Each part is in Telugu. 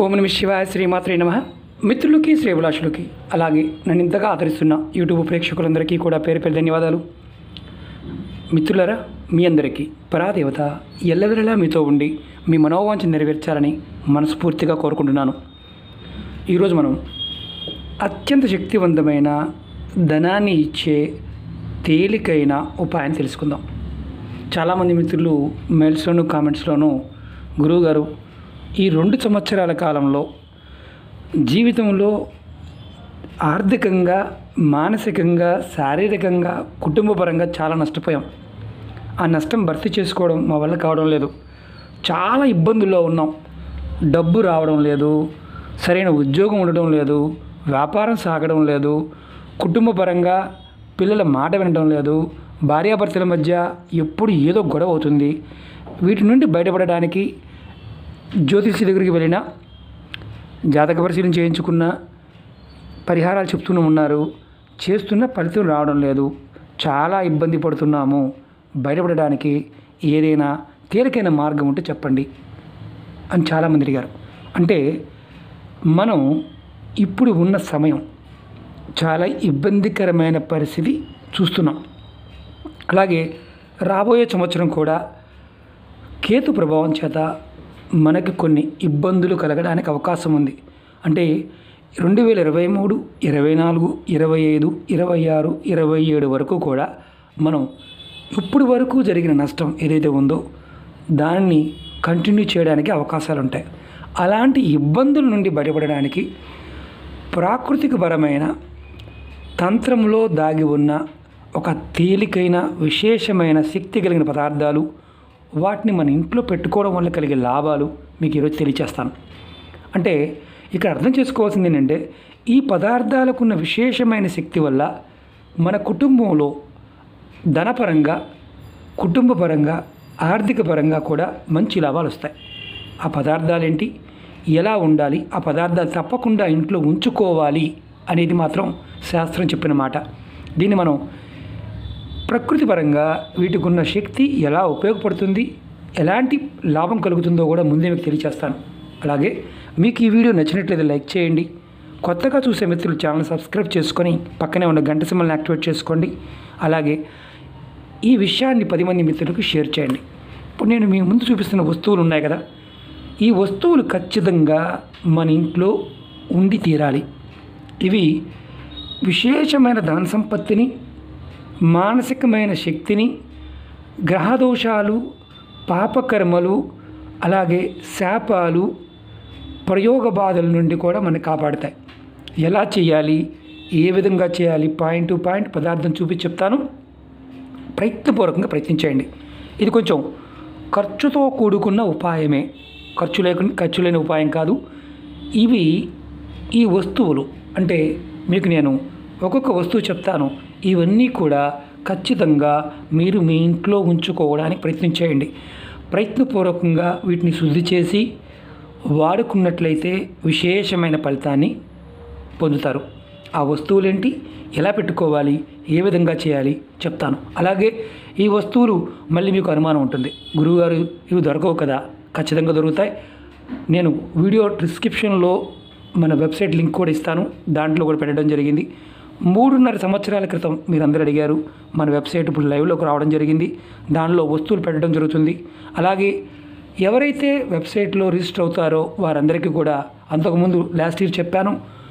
ఓం నమ శివాయ శ్రీమాత్రే నమ మిత్రులకి శ్రేభిలాషులకి అలాగే నన్ను ఇంతగా ఆదరిస్తున్న యూట్యూబ్ ప్రేక్షకులందరికీ కూడా పేరు పేరు ధన్యవాదాలు మిత్రులరా మీ అందరికీ పరాదేవత ఎల్లవెల్లలా మీతో ఉండి మీ మనోవాంఛ నెరవేర్చాలని మనస్ఫూర్తిగా కోరుకుంటున్నాను ఈరోజు మనం అత్యంత శక్తివంతమైన ధనాన్ని ఇచ్చే తేలికైన ఉపాయాన్ని తెలుసుకుందాం చాలామంది మిత్రులు మెయిల్స్లోను కామెంట్స్లోనూ గురువుగారు ఈ రెండు సంవత్సరాల కాలంలో జీవితంలో ఆర్థికంగా మానసికంగా శారీరకంగా కుటుంబపరంగా చాలా నష్టపోయాం ఆ నష్టం భర్తీ చేసుకోవడం మా వల్ల కావడం లేదు చాలా ఇబ్బందుల్లో ఉన్నాం డబ్బు రావడం లేదు సరైన ఉద్యోగం ఉండడం లేదు వ్యాపారం సాగడం లేదు కుటుంబపరంగా పిల్లల మాట వినడం లేదు భార్యాభర్తల మధ్య ఎప్పుడు ఏదో గొడవ అవుతుంది వీటి నుండి బయటపడడానికి జ్యోతిషి దగ్గరికి వెళ్ళినా జాతక పరిశీలన చేయించుకున్న పరిహారాలు చెప్తూనే ఉన్నారు చేస్తున్న ఫలితం రావడం లేదు చాలా ఇబ్బంది పడుతున్నాము బయటపడడానికి ఏదైనా తేలికైన మార్గం ఉంటే చెప్పండి అని చాలామంది అడిగారు అంటే మనం ఇప్పుడు ఉన్న సమయం చాలా ఇబ్బందికరమైన పరిస్థితి చూస్తున్నాం అలాగే రాబోయే సంవత్సరం కూడా కేతు ప్రభావం చేత మనకి కొన్ని ఇబ్బందులు కలగడానికి అవకాశం ఉంది అంటే రెండు వేల ఇరవై మూడు ఇరవై నాలుగు ఇరవై ఐదు ఇరవై ఆరు ఇరవై ఏడు వరకు కూడా మనం ఇప్పుడు వరకు జరిగిన నష్టం ఏదైతే ఉందో దాన్ని కంటిన్యూ చేయడానికి అవకాశాలు ఉంటాయి అలాంటి ఇబ్బందుల నుండి బయటపడడానికి ప్రాకృతికపరమైన తంత్రంలో దాగి ఉన్న ఒక తేలికైన విశేషమైన శక్తి కలిగిన పదార్థాలు వాటిని మన ఇంట్లో పెట్టుకోవడం వల్ల కలిగే లాభాలు మీకు ఈరోజు తెలియచేస్తాను అంటే ఇక్కడ అర్థం చేసుకోవాల్సింది ఏంటంటే ఈ పదార్థాలకు ఉన్న విశేషమైన శక్తి వల్ల మన కుటుంబంలో ధనపరంగా కుటుంబపరంగా ఆర్థిక పరంగా కూడా మంచి లాభాలు వస్తాయి ఆ పదార్థాలు ఏంటి ఎలా ఉండాలి ఆ పదార్థాలు తప్పకుండా ఇంట్లో ఉంచుకోవాలి అనేది మాత్రం శాస్త్రం చెప్పిన మాట దీన్ని మనం ప్రకృతి పరంగా వీటికి ఉన్న శక్తి ఎలా ఉపయోగపడుతుంది ఎలాంటి లాభం కలుగుతుందో కూడా ముందే మీకు తెలియచేస్తాను అలాగే మీకు ఈ వీడియో నచ్చినట్లయితే లైక్ చేయండి కొత్తగా చూసే మిత్రులు ఛానల్ సబ్స్క్రైబ్ చేసుకొని పక్కనే ఉన్న గంట సింబల్ని యాక్టివేట్ చేసుకోండి అలాగే ఈ విషయాన్ని పది మంది మిత్రులకు షేర్ చేయండి ఇప్పుడు నేను మీ ముందు చూపిస్తున్న వస్తువులు ఉన్నాయి కదా ఈ వస్తువులు ఖచ్చితంగా మన ఇంట్లో ఉండి తీరాలి ఇవి విశేషమైన ధన సంపత్తిని మానసికమైన శక్తిని గ్రహదోషాలు పాపకర్మలు అలాగే శాపాలు ప్రయోగ బాధల నుండి కూడా మనం కాపాడుతాయి ఎలా చేయాలి ఏ విధంగా చేయాలి పాయింట్ టు పాయింట్ పదార్థం చూపి చెప్తాను ప్రయత్నపూర్వకంగా ప్రయత్నించండి ఇది కొంచెం ఖర్చుతో కూడుకున్న ఉపాయమే ఖర్చు లేకుండా ఖర్చు లేని ఉపాయం కాదు ఇవి ఈ వస్తువులు అంటే మీకు నేను ఒక్కొక్క వస్తువు చెప్తాను ఇవన్నీ కూడా ఖచ్చితంగా మీరు మీ ఇంట్లో ఉంచుకోవడానికి ప్రయత్నించేయండి ప్రయత్నపూర్వకంగా వీటిని శుద్ధి చేసి వాడుకున్నట్లయితే విశేషమైన ఫలితాన్ని పొందుతారు ఆ వస్తువులేంటి ఎలా పెట్టుకోవాలి ఏ విధంగా చేయాలి చెప్తాను అలాగే ఈ వస్తువులు మళ్ళీ మీకు అనుమానం ఉంటుంది గురువుగారు ఇవి దొరకవు కదా ఖచ్చితంగా దొరుకుతాయి నేను వీడియో డిస్క్రిప్షన్లో మన వెబ్సైట్ లింక్ కూడా ఇస్తాను దాంట్లో కూడా పెట్టడం జరిగింది మూడున్నర సంవత్సరాల క్రితం మీరు అందరూ అడిగారు మన వెబ్సైట్ ఇప్పుడు లైవ్లోకి రావడం జరిగింది దానిలో వస్తువులు పెట్టడం జరుగుతుంది అలాగే ఎవరైతే వెబ్సైట్లో రిజిస్టర్ అవుతారో వారందరికీ కూడా అంతకుముందు లాస్ట్ ఇయర్ చెప్పాను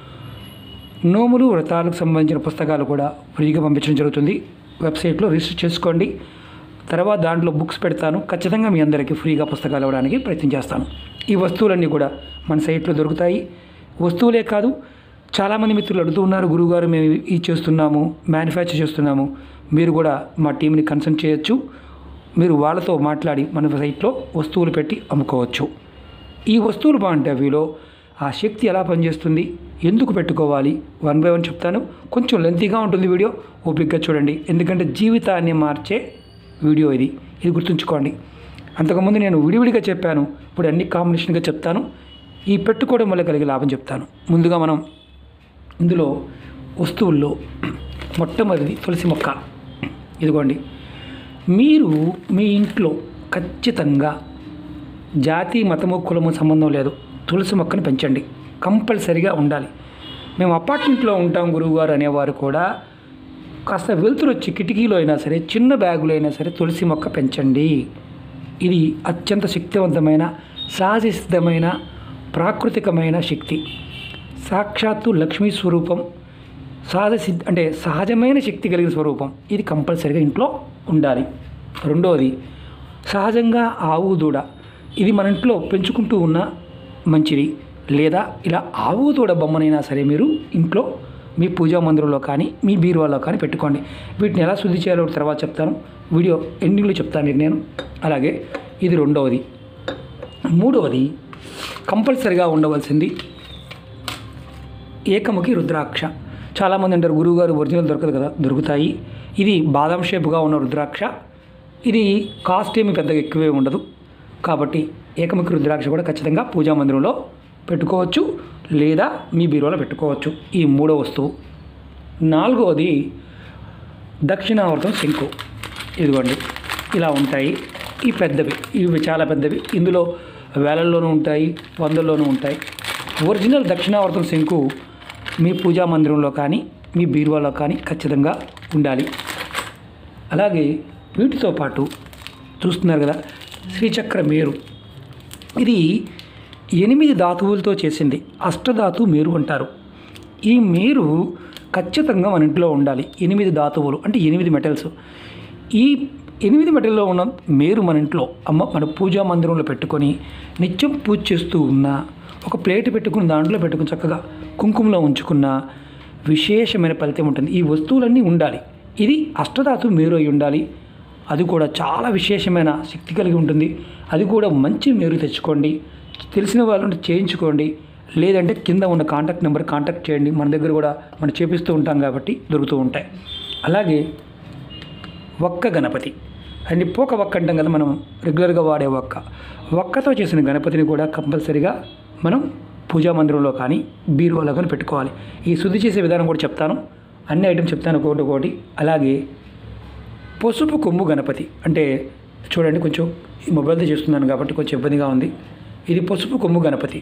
నోములు వ్రతాలకు సంబంధించిన పుస్తకాలు కూడా ఫ్రీగా పంపించడం జరుగుతుంది వెబ్సైట్లో రిజిస్టర్ చేసుకోండి తర్వాత దాంట్లో బుక్స్ పెడతాను ఖచ్చితంగా మీ అందరికీ ఫ్రీగా పుస్తకాలు ఇవ్వడానికి ప్రయత్నం చేస్తాను ఈ వస్తువులన్నీ కూడా మన సైట్లో దొరుకుతాయి వస్తువులే కాదు చాలామంది మిత్రులు అడుగుతూ ఉన్నారు గురువుగారు మేము ఇది చేస్తున్నాము మ్యానుఫ్యాక్చర్ చేస్తున్నాము మీరు కూడా మా టీంని కన్సల్ట్ చేయొచ్చు మీరు వాళ్ళతో మాట్లాడి మన సైట్లో వస్తువులు పెట్టి అమ్ముకోవచ్చు ఈ వస్తువులు బాగుంటాయి వీలో ఆ శక్తి ఎలా పనిచేస్తుంది ఎందుకు పెట్టుకోవాలి వన్ బై వన్ చెప్తాను కొంచెం లెంతీగా ఉంటుంది వీడియో ఓపికగా చూడండి ఎందుకంటే జీవితాన్ని మార్చే వీడియో ఇది ఇది గుర్తుంచుకోండి అంతకుముందు నేను విడివిడిగా చెప్పాను ఇప్పుడు అన్ని కాంబినేషన్గా చెప్తాను ఈ పెట్టుకోవడం వల్ల కలిగే లాభం చెప్తాను ముందుగా మనం ఇందులో వస్తువుల్లో మొట్టమొదటిది తులసి మొక్క ఇదిగోండి మీరు మీ ఇంట్లో ఖచ్చితంగా జాతి మతము కులము సంబంధం లేదు తులసి మొక్కను పెంచండి కంపల్సరిగా ఉండాలి మేము అపార్ట్మెంట్లో ఉంటాం గురువుగారు అనేవారు కూడా కాస్త వెలుతురు వచ్చి కిటికీలో అయినా సరే చిన్న బ్యాగులో అయినా సరే తులసి మొక్క పెంచండి ఇది అత్యంత శక్తివంతమైన సహజ సిద్ధమైన ప్రాకృతికమైన శక్తి సాక్షాత్తు లక్ష్మీ స్వరూపం సహజ సిద్ధ అంటే సహజమైన శక్తి కలిగిన స్వరూపం ఇది కంపల్సరిగా ఇంట్లో ఉండాలి రెండవది సహజంగా ఆవు దూడ ఇది మన ఇంట్లో పెంచుకుంటూ ఉన్న మంచిది లేదా ఇలా ఆవు దూడ బొమ్మనైనా సరే మీరు ఇంట్లో మీ పూజా మందిరంలో కానీ మీ బీరువాలో కానీ పెట్టుకోండి వీటిని ఎలా శుద్ధి చేయాలో తర్వాత చెప్తాను వీడియో ఎండింగ్లో చెప్తాను మీకు నేను అలాగే ఇది రెండవది మూడవది కంపల్సరిగా ఉండవలసింది ఏకముఖి రుద్రాక్ష చాలామంది అంటారు గురువుగారు ఒరిజినల్ దొరకదు కదా దొరుకుతాయి ఇది బాదం షేపుగా ఉన్న రుద్రాక్ష ఇది కాస్ట్ ఏమి పెద్దగా ఎక్కువే ఉండదు కాబట్టి ఏకముఖి రుద్రాక్ష కూడా ఖచ్చితంగా పూజా మందిరంలో పెట్టుకోవచ్చు లేదా మీ బీరువాలో పెట్టుకోవచ్చు ఈ మూడో వస్తువు నాలుగవది దక్షిణావర్తం శంకు ఇదిగోండి ఇలా ఉంటాయి ఈ పెద్దవి ఇవి చాలా పెద్దవి ఇందులో వేలల్లోనూ ఉంటాయి వందల్లోనూ ఉంటాయి ఒరిజినల్ దక్షిణావర్తం శంకు మీ పూజా మందిరంలో కానీ మీ బీరువాలో కానీ ఖచ్చితంగా ఉండాలి అలాగే వీటితో పాటు చూస్తున్నారు కదా శ్రీచక్ర మేరు ఇది ఎనిమిది ధాతువులతో చేసింది అష్టధాతు మేరు అంటారు ఈ మేరు ఖచ్చితంగా మన ఇంట్లో ఉండాలి ఎనిమిది ధాతువులు అంటే ఎనిమిది మెటల్స్ ఈ ఎనిమిది మెటల్లో ఉన్న మేరు మన ఇంట్లో అమ్మ మన పూజా మందిరంలో పెట్టుకొని నిత్యం పూజ చేస్తూ ఉన్న ఒక ప్లేట్ పెట్టుకుని దాంట్లో పెట్టుకుని చక్కగా కుంకుమలో ఉంచుకున్న విశేషమైన ఫలితం ఉంటుంది ఈ వస్తువులన్నీ ఉండాలి ఇది అష్టధాతు మేరు అయి ఉండాలి అది కూడా చాలా విశేషమైన శక్తి కలిగి ఉంటుంది అది కూడా మంచి మేరు తెచ్చుకోండి తెలిసిన వాళ్ళు చేయించుకోండి లేదంటే కింద ఉన్న కాంటాక్ట్ నెంబర్ కాంటాక్ట్ చేయండి మన దగ్గర కూడా మనం చేపిస్తూ ఉంటాం కాబట్టి దొరుకుతూ ఉంటాయి అలాగే ఒక్క గణపతి అండ్ పోక ఒక్క అంటాం కదా మనం రెగ్యులర్గా వాడే ఒక్క ఒక్కతో చేసిన గణపతిని కూడా కంపల్సరీగా మనం పూజా మందిరంలో కానీ బీరువాలో కానీ పెట్టుకోవాలి ఈ శుద్ధి చేసే విధానం కూడా చెప్తాను అన్ని ఐటమ్స్ చెప్తాను ఒకటి ఒకటి అలాగే పసుపు కొమ్ము గణపతి అంటే చూడండి కొంచెం ఈ మొబైల్తో చేస్తున్నాను కాబట్టి కొంచెం ఇబ్బందిగా ఉంది ఇది పసుపు కొమ్ము గణపతి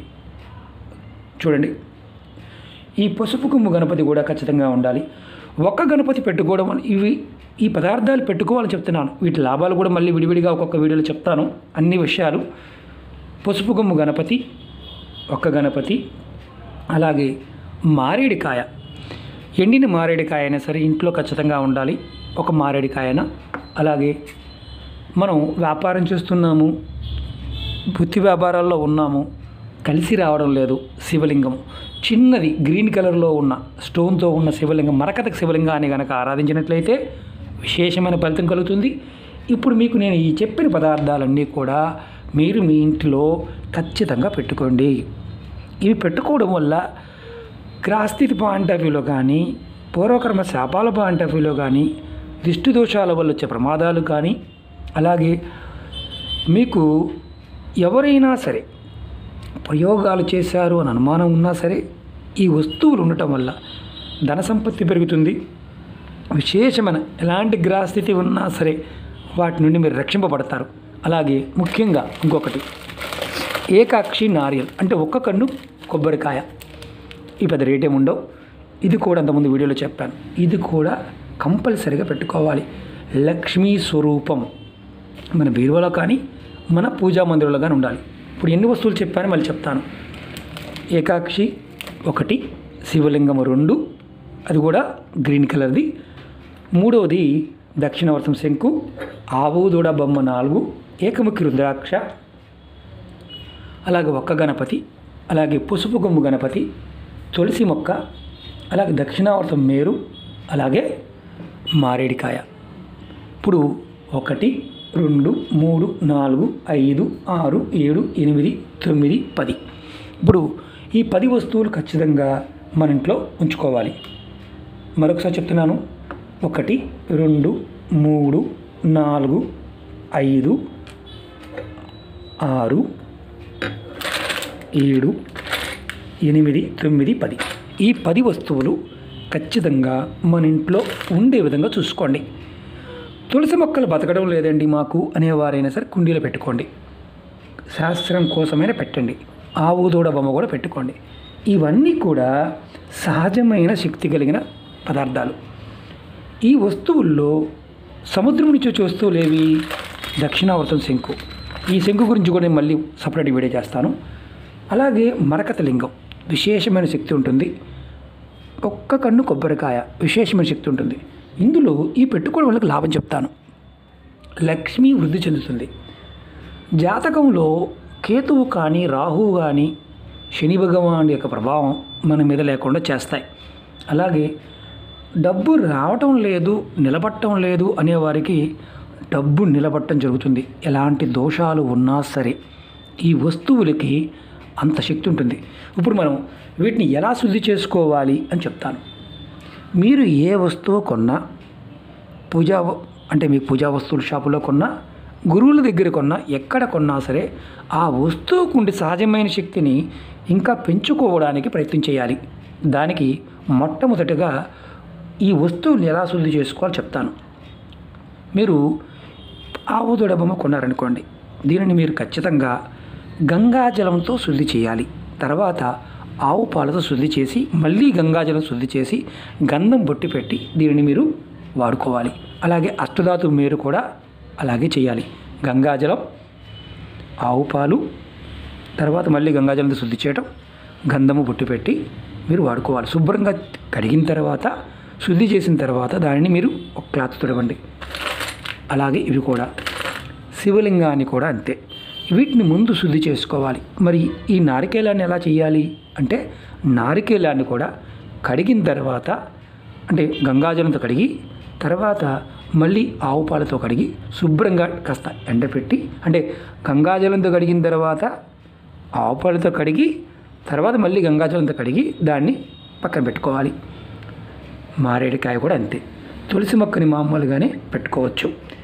చూడండి ఈ పసుపు కొమ్ము గణపతి కూడా ఖచ్చితంగా ఉండాలి ఒక్క గణపతి పెట్టుకోవడం వల్ల ఇవి ఈ పదార్థాలు పెట్టుకోవాలని చెప్తున్నాను వీటి లాభాలు కూడా మళ్ళీ విడివిడిగా ఒక్కొక్క వీడియోలో చెప్తాను అన్ని విషయాలు పసుపు కొమ్ము గణపతి ఒక్క గణపతి అలాగే మారేడికాయ ఎండిన మారేడికాయ అయినా సరే ఇంట్లో ఖచ్చితంగా ఉండాలి ఒక మారేడికాయన అలాగే మనం వ్యాపారం చేస్తున్నాము వృత్తి వ్యాపారాల్లో ఉన్నాము కలిసి రావడం లేదు శివలింగం చిన్నది గ్రీన్ కలర్లో ఉన్న స్టోన్తో ఉన్న శివలింగం మరకత శివలింగాన్ని కనుక ఆరాధించినట్లయితే విశేషమైన ఫలితం కలుగుతుంది ఇప్పుడు మీకు నేను ఈ చెప్పిన పదార్థాలన్నీ కూడా మీరు మీ ఇంట్లో ఖచ్చితంగా పెట్టుకోండి ఇవి పెట్టుకోవడం వల్ల గ్రహస్థితి పాయింట్ ఆఫ్ వ్యూలో కానీ పూర్వకర్మ శాపాల పాయింట్ ఆఫ్ వ్యూలో కానీ దిష్టి దోషాల వల్ల వచ్చే ప్రమాదాలు కానీ అలాగే మీకు ఎవరైనా సరే ప్రయోగాలు చేశారు అని అనుమానం ఉన్నా సరే ఈ వస్తువులు ఉండటం వల్ల ధన సంపత్తి పెరుగుతుంది విశేషమైన ఎలాంటి గ్రహస్థితి ఉన్నా సరే వాటి నుండి మీరు రక్షింపబడతారు అలాగే ముఖ్యంగా ఇంకొకటి ఏకాక్షి నారియల్ అంటే ఒక్క కన్ను కొబ్బరికాయ ఈ పెద్ద రేట్ ఏమి ఉండవు ఇది కూడా అంతకుముందు వీడియోలో చెప్పాను ఇది కూడా కంపల్సరీగా పెట్టుకోవాలి లక్ష్మీ స్వరూపం మన బీరువాలో కానీ మన పూజా మందిరంలో కానీ ఉండాలి ఇప్పుడు ఎన్ని వస్తువులు చెప్పాను మళ్ళీ చెప్తాను ఏకాక్షి ఒకటి శివలింగము రెండు అది కూడా గ్రీన్ కలర్ది మూడవది దక్షిణవర్తం శంకు ఆవు దూడ బొమ్మ నాలుగు ఏకముఖి రుద్రాక్ష అలాగే ఒక్క గణపతి అలాగే పసుపు కొమ్ము గణపతి తులసి మొక్క అలాగే దక్షిణావర్తం మేరు అలాగే మారేడికాయ ఇప్పుడు ఒకటి రెండు మూడు నాలుగు ఐదు ఆరు ఏడు ఎనిమిది తొమ్మిది పది ఇప్పుడు ఈ పది వస్తువులు ఖచ్చితంగా మన ఇంట్లో ఉంచుకోవాలి మరొకసారి చెప్తున్నాను ఒకటి రెండు మూడు నాలుగు ఐదు ఆరు ఏడు ఎనిమిది తొమ్మిది పది ఈ పది వస్తువులు ఖచ్చితంగా మన ఇంట్లో ఉండే విధంగా చూసుకోండి తులసి మొక్కలు బతకడం లేదండి మాకు అనేవారైనా సరే కుండీలో పెట్టుకోండి శాస్త్రం కోసమైనా పెట్టండి ఆవు దూడ బొమ్మ కూడా పెట్టుకోండి ఇవన్నీ కూడా సహజమైన శక్తి కలిగిన పదార్థాలు ఈ వస్తువుల్లో సముద్రం నుంచి వచ్చే వస్తువులు ఏవి దక్షిణావర్తం శంకు ఈ శంకు గురించి కూడా నేను మళ్ళీ సపరేట్ వీడియో చేస్తాను అలాగే మరకత లింగం విశేషమైన శక్తి ఉంటుంది ఒక్క కన్ను కొబ్బరికాయ విశేషమైన శక్తి ఉంటుంది ఇందులో ఈ పెట్టుకోవడం వల్ల లాభం చెప్తాను లక్ష్మి వృద్ధి చెందుతుంది జాతకంలో కేతువు కానీ రాహువు కానీ శని భగవానుడి యొక్క ప్రభావం మన మీద లేకుండా చేస్తాయి అలాగే డబ్బు రావటం లేదు నిలబట్టడం లేదు అనేవారికి డబ్బు నిలబట్టడం జరుగుతుంది ఎలాంటి దోషాలు ఉన్నా సరే ఈ వస్తువులకి అంత శక్తి ఉంటుంది ఇప్పుడు మనం వీటిని ఎలా శుద్ధి చేసుకోవాలి అని చెప్తాను మీరు ఏ వస్తువు కొన్నా పూజా వ- అంటే మీ పూజా వస్తువుల షాపులో కొన్నా గురువుల దగ్గర కొన్నా ఎక్కడ కొన్నా సరే ఆ వస్తువుకు ఉండే సహజమైన శక్తిని ఇంకా పెంచుకోవడానికి ప్రయత్నం చేయాలి దానికి మొట్టమొదటిగా ఈ వస్తువుని ఎలా శుద్ధి చేసుకోవాలో చెప్తాను మీరు ఆవు దూడ బొమ్మ కొన్నారనుకోండి దీనిని మీరు ఖచ్చితంగా గంగాజలంతో శుద్ధి చేయాలి తర్వాత ఆవు పాలతో శుద్ధి చేసి మళ్ళీ గంగాజలం శుద్ధి చేసి గంధం బొట్టి పెట్టి దీనిని మీరు వాడుకోవాలి అలాగే అష్టధాతు మీరు కూడా అలాగే చేయాలి గంగాజలం ఆవు పాలు తర్వాత మళ్ళీ గంగాజలంతో శుద్ధి చేయటం గంధము బొట్టు పెట్టి మీరు వాడుకోవాలి శుభ్రంగా కడిగిన తర్వాత శుద్ధి చేసిన తర్వాత దానిని మీరు ఒక క్లాత్ తుడవండి అలాగే ఇవి కూడా శివలింగాన్ని కూడా అంతే వీటిని ముందు శుద్ధి చేసుకోవాలి మరి ఈ నారికేలాన్ని ఎలా చేయాలి అంటే నారికేలాన్ని కూడా కడిగిన తర్వాత అంటే గంగాజలంతో కడిగి తర్వాత మళ్ళీ ఆవు పాలతో కడిగి శుభ్రంగా కాస్త ఎండపెట్టి అంటే గంగాజలంతో కడిగిన తర్వాత ఆవు పాలతో కడిగి తర్వాత మళ్ళీ గంగాజలంతో కడిగి దాన్ని పక్కన పెట్టుకోవాలి మారేడుకాయ కూడా అంతే తులసి మొక్కని మామూలుగానే పెట్టుకోవచ్చు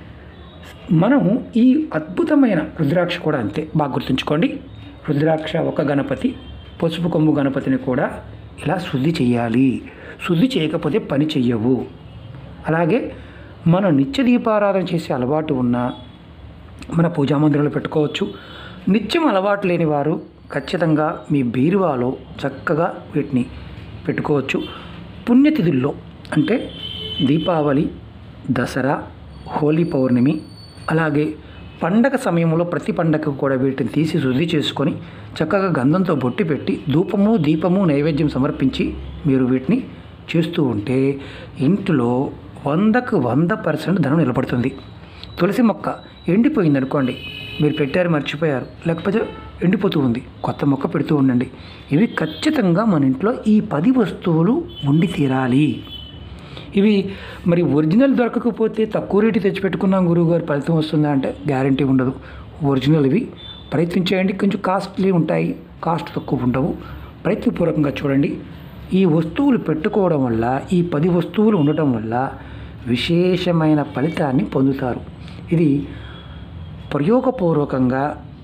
మనం ఈ అద్భుతమైన రుద్రాక్ష కూడా అంతే బాగా గుర్తుంచుకోండి రుద్రాక్ష ఒక గణపతి పసుపు కొమ్ము గణపతిని కూడా ఇలా శుద్ధి చేయాలి శుద్ధి చేయకపోతే పని చెయ్యవు అలాగే మనం నిత్య దీపారాధన చేసే అలవాటు ఉన్న మన పూజా మందిరంలో పెట్టుకోవచ్చు నిత్యం అలవాటు లేని వారు ఖచ్చితంగా మీ బీరువాలో చక్కగా వీటిని పెట్టుకోవచ్చు పుణ్యతిథుల్లో అంటే దీపావళి దసరా హోలీ పౌర్ణమి అలాగే పండగ సమయంలో ప్రతి పండగకు కూడా వీటిని తీసి శుద్ధి చేసుకొని చక్కగా గంధంతో బొట్టి పెట్టి ధూపము దీపము నైవేద్యం సమర్పించి మీరు వీటిని చేస్తూ ఉంటే ఇంట్లో వందకు వంద పర్సెంట్ ధనం నిలబడుతుంది తులసి మొక్క ఎండిపోయింది అనుకోండి మీరు పెట్టారు మర్చిపోయారు లేకపోతే ఎండిపోతూ ఉంది కొత్త మొక్క పెడుతూ ఉండండి ఇవి ఖచ్చితంగా మన ఇంట్లో ఈ పది వస్తువులు ఉండి తీరాలి ఇవి మరి ఒరిజినల్ దొరకకపోతే తక్కువ రేటు తెచ్చిపెట్టుకున్నాం గురువుగారు ఫలితం వస్తుందా అంటే గ్యారంటీ ఉండదు ఒరిజినల్ ఇవి ప్రయత్నించేయండి కొంచెం కాస్ట్లీ ఉంటాయి కాస్ట్ తక్కువ ఉండవు ప్రయత్నపూర్వకంగా చూడండి ఈ వస్తువులు పెట్టుకోవడం వల్ల ఈ పది వస్తువులు ఉండటం వల్ల విశేషమైన ఫలితాన్ని పొందుతారు ఇది ప్రయోగపూర్వకంగా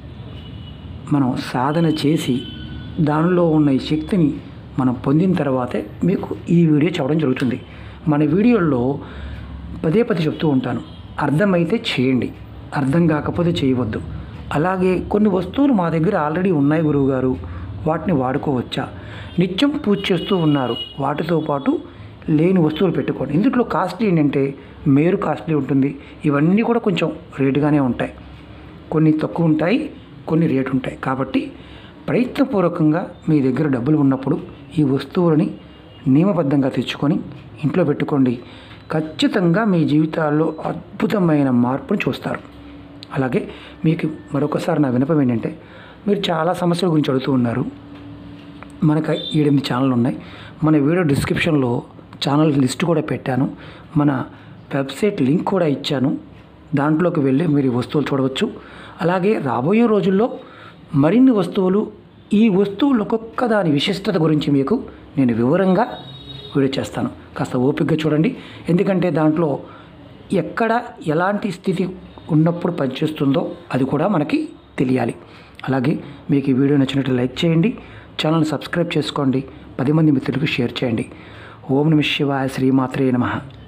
మనం సాధన చేసి దానిలో ఉన్న ఈ శక్తిని మనం పొందిన తర్వాతే మీకు ఈ వీడియో చెప్పడం జరుగుతుంది మన వీడియోల్లో పదే పదే చెప్తూ ఉంటాను అర్థమైతే చేయండి అర్థం కాకపోతే చేయవద్దు అలాగే కొన్ని వస్తువులు మా దగ్గర ఆల్రెడీ ఉన్నాయి గురువుగారు వాటిని వాడుకోవచ్చా నిత్యం పూజ చేస్తూ ఉన్నారు వాటితో పాటు లేని వస్తువులు పెట్టుకోండి ఇందులో కాస్ట్లీ ఏంటంటే మేరు కాస్ట్లీ ఉంటుంది ఇవన్నీ కూడా కొంచెం రేటుగానే ఉంటాయి కొన్ని తక్కువ ఉంటాయి కొన్ని రేటు ఉంటాయి కాబట్టి ప్రయత్నపూర్వకంగా మీ దగ్గర డబ్బులు ఉన్నప్పుడు ఈ వస్తువులని నియమబద్ధంగా తెచ్చుకొని ఇంట్లో పెట్టుకోండి ఖచ్చితంగా మీ జీవితాల్లో అద్భుతమైన మార్పును చూస్తారు అలాగే మీకు మరొకసారి నా వినపం ఏంటంటే మీరు చాలా సమస్యల గురించి అడుగుతూ ఉన్నారు మనకు ఏడెనిమిది ఛానళ్ళు ఉన్నాయి మన వీడియో డిస్క్రిప్షన్లో ఛానల్ లిస్ట్ కూడా పెట్టాను మన వెబ్సైట్ లింక్ కూడా ఇచ్చాను దాంట్లోకి వెళ్ళి మీరు ఈ వస్తువులు చూడవచ్చు అలాగే రాబోయే రోజుల్లో మరిన్ని వస్తువులు ఈ వస్తువులు ఒక్కొక్క దాని విశిష్టత గురించి మీకు నేను వివరంగా వీడియో చేస్తాను కాస్త ఓపికగా చూడండి ఎందుకంటే దాంట్లో ఎక్కడ ఎలాంటి స్థితి ఉన్నప్పుడు పనిచేస్తుందో అది కూడా మనకి తెలియాలి అలాగే మీకు ఈ వీడియో నచ్చినట్టు లైక్ చేయండి ఛానల్ సబ్స్క్రైబ్ చేసుకోండి పది మంది మిత్రులకు షేర్ చేయండి ఓం నమ శివాయ శ్రీమాత్రే నమః